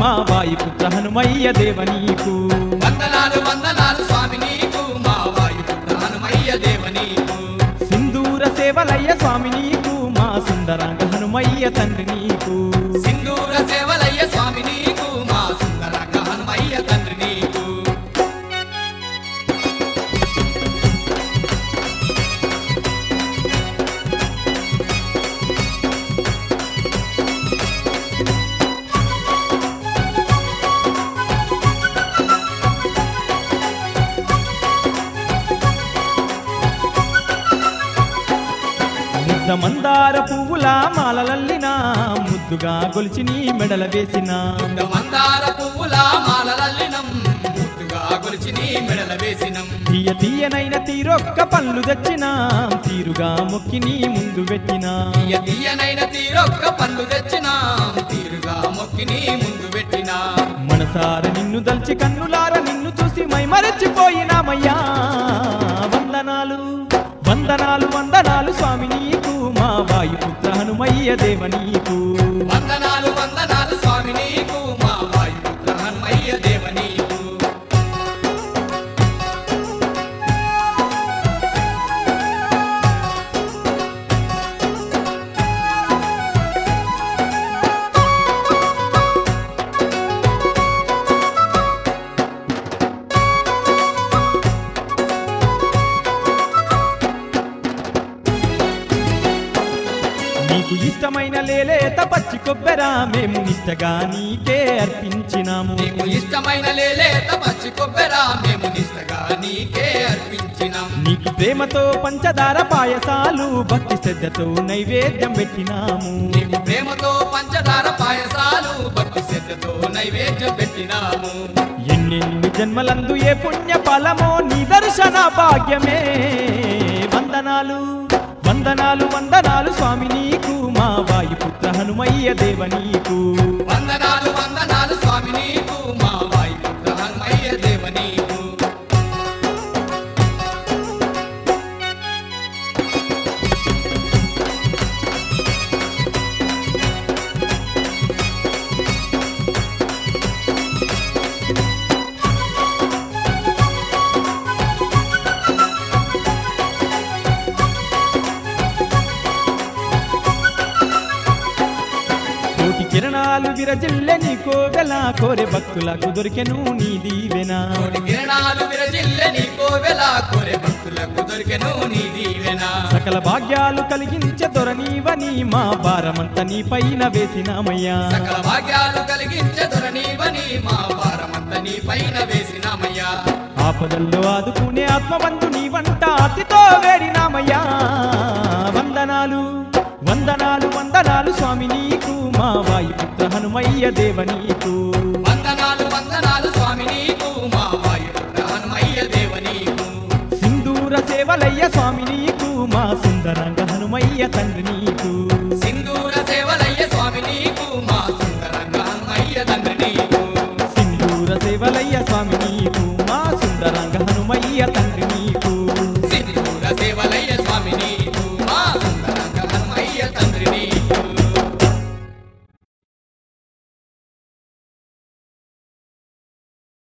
మా వాయుపుత్ర హనుమయ్య దేవ నీకు వందనాలు వందనాలు స్వామి నీకు మా వాయుపుత్ర హనుమయ్య దేవ నీకు సింధూర సేవలయ్య స్వామి నీకు మా సుందరాంగ హనుమయ్య తండ్రి నీకు సింధూర సేవలయ్య స్వామి నీకు మా సుందరంగ హనుమయ్య తండ్రి నీకు ముద్ద మందార పువ్వుల మాలలల్లిన ముద్దుగా గొలిచి నీ మెడల వేసిన ఇంత మందార పువ్వుల మాలలల్లినం ముద్దుగా గొలిచి నీ మెడల వేసినం తీయ తీయనైన తీరొక్క పళ్ళు తెచ్చిన తీరుగా మొక్కి నీ ముందు పెట్టిన తీయ తీయనైన తీరొక్క పండు తెచ్చినాం తీరుగా మొక్కి నీ ముందు పెట్టినా మనసార నిన్ను దల్చి కన్నులార నిన్ను చూసి మై మరచిపోయినామయ్యా వందనాలు వందనాలు వందనాలు స్వామి నీకు మా వాయుపుత్ర హనుమయ్య దేవ నీకు వందనాలు వందనాలు స్వామి నీకు మా వాయుపుత్ర హనుమయ్య దేవ నీకు నీకు ఇష్టమైన లేలేత పచ్చి కొబ్బెర మేము నిష్టగా నీకే అర్పించినాము నీకు ఇష్టమైన లేలేత పచ్చి కొబ్బెర మేము నిష్టగా నీకే అర్పించినాం నీకు ప్రేమతో పంచదార పాయసాలు భక్తి శ్రద్ధతో నైవేద్యం పెట్టినాము నీకు ప్రేమతో పంచదార పాయసాలు భక్తి శ్రద్ధతో నైవేద్యం పెట్టినాము ఎన్నెన్ని జన్మలందు ఏ పుణ్య ఫలమో నీ దర్శన భాగ్యమే వందనాలు వందనాలు వందనాలు స్వామి నీకు మా వాయుపుత్ర హనుమయ్య దేవ నీకు వందనాలు వందనాలు స్వామి నీకు మా వాయుపుత్ర హనుమయ్య దేవ నీకు కోటి కిరణాలు విరజిల్లె నీ కోవెల కోరె భక్తులకు దొరికెను నీ దీవెనా కోటి కిరణాలు విరజిల్లె నీ కోవెల కోరె భక్తులకు దొరికెను నీ దీవెన సకల భాగ్యాలు కలిగించే దొరనీవని మా భారమంత నీ పైన వేసినామయ్యా సకల భాగ్యాలు కలిగించే దొరనీవని మా భారమంత నీ పైన వేసినామయ్యా ఆపదల్లో ఆదుకునే ఆత్మబంధు నీ వంట అతితో వేడినామయ్యా వందనాలు వందనాలు వందనాలు స్వామి నీకు మా వాయుపుత్ర హనుమయ్య దేవ నీకు వందనాలు వందనాలు స్వామి నీకు మా వాయుపుత్ర హనుమయ్య దేవ నీకు సింధూర సేవలయ్య స్వామి నీకు మా సుందరంగ హనుమయ్య తండ్రి నీకు సింధూర సేవలయ్య స్వామి నీకు మా సుందరంగ హనుమయ్య తండ్రి నీకు సింధూర సేవలయ్య స్వామి